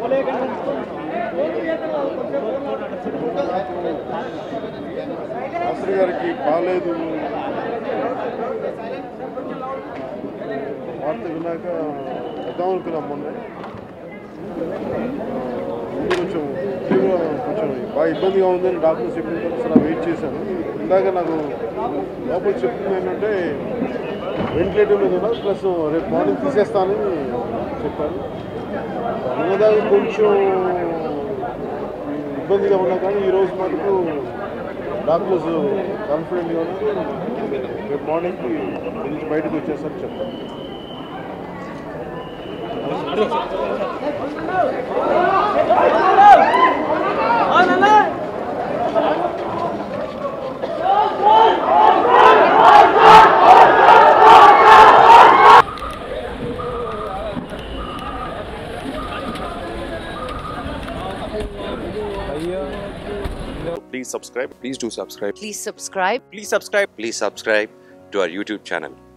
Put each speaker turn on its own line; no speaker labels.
శాస్త్రి గారికి బాగాలేదు వార్త విన్నాక వద్దాం అనుకున్నాం మొన్న ముందు కొంచెం తీవ్ర కొంచెం బాగా ఇబ్బందిగా ఉందని డాక్టర్ చెప్పిన తర్వాత అసలు వెయిట్ చేశాను ఇందాక నాకు లోపల చెప్తుంది ఏంటంటే వెంటిలేటర్ మీద ఉన్నారు ప్లస్ రేపు మార్నింగ్ తీసేస్తానని చెప్పారు ఉన్నదాకా కొంచెం ఇబ్బందిగా ఉన్నా కానీ ఈరోజు మటుకు డాక్టర్స్ కాన్ఫిడెంట్గా ఉన్నారు రేపు మార్నింగ్కి నుంచి బయటకు వచ్చేసరికి చెప్తాను
Please subscribe.
Please do subscribe.
Please subscribe.
Please subscribe.
Please subscribe to our YouTube channel.